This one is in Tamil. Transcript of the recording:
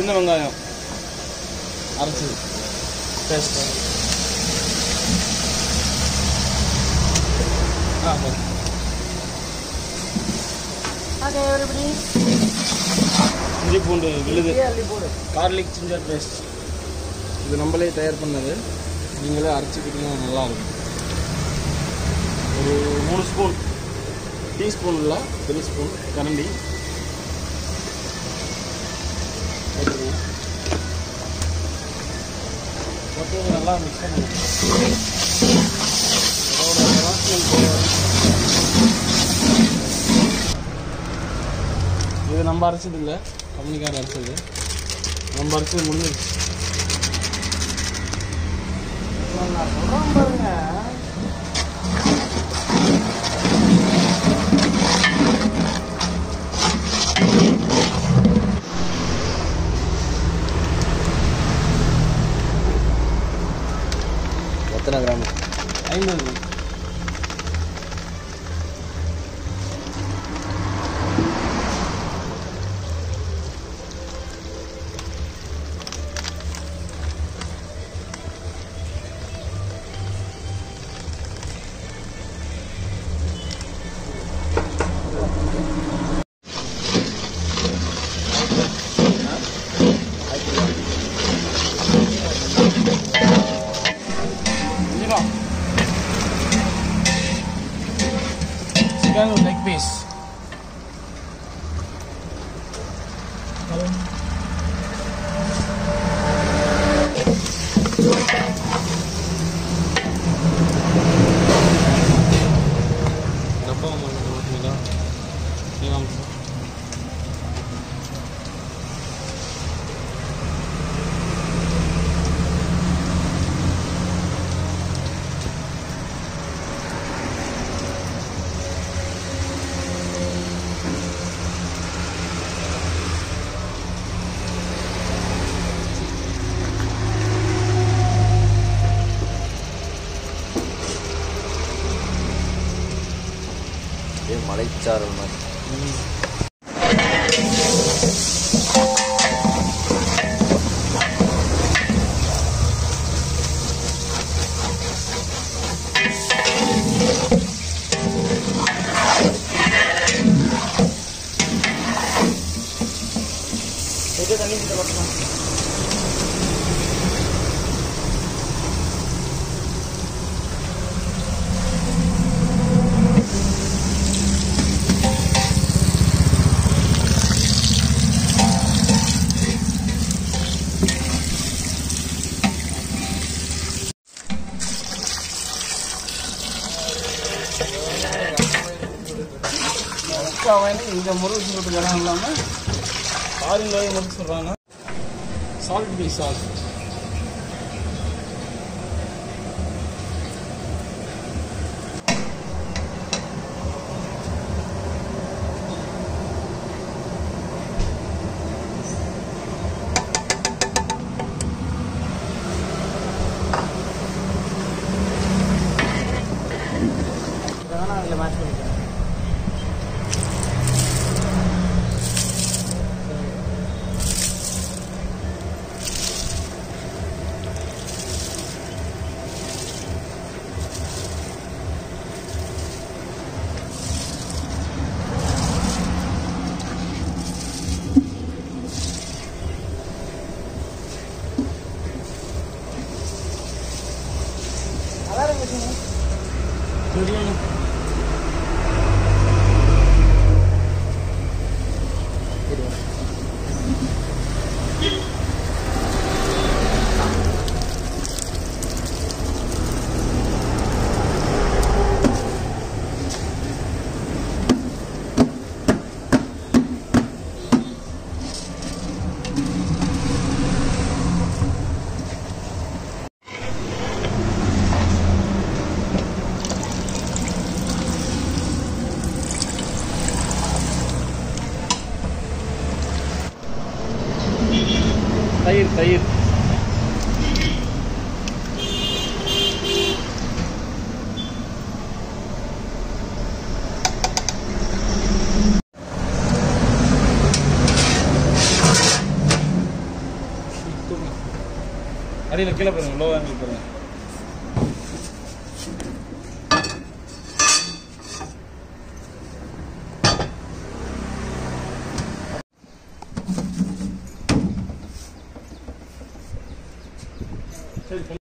சின்ன வெங்காயம் அரைச்சது பேஸ்ட் ஆ போதும். Okay everybody. இஞ்சி பூண்டு விழுது இப்படியே அள்ளி போடு கார்லிக் ஜிஞ்சர் பேஸ்ட் இது நம்மளே தயார் பண்ணது நீங்களே அரைச்சிக்கிட்டீங்கன்னா நல்லா இருக்கும் ஒரு மூணு ஸ்பூன் டீஸ்பூன் இல்லை பெரிய ஸ்பூன் கரண்டி போட்டுருங்க. போட்டு நல்லா மிக்ஸ் பண்ணுங்க அதோட வாசனை போகிற வரைக்கும். இது நம்ம அரைச்சது இல்லை கம்பெனிக்கார அரைச்சது நம்ம அரைச்சது முடிஞ்சிருச்சு நான் சொல்றேன் பாருங்க எத்தனை கிராம் ஐம்பது கொஞ்சம் சிக்கன் லெக் பீஸ் டப்பா மாட்டீங்களா நீங்கள் அப்படியே மலைச்சாரல் மாதிரி எது தண்ணி கிட்ட கொட்டணும் முக்காவாய் இந்த முருகை போட்டு இடம் இல்லாமல் ஆறுங்காய் முறுக்கு சொல்கிறாங்க சால்ட் பீ சால்ட் இதை வேணா அதில் மேட்ச் பண்ணிக்கலாம் அதான் இருந்துச்சு பிரியாணி தயிர் தயிர் அடியில் கீழே பாருங்க லோ ஆங்கிள் பாருங்க சரி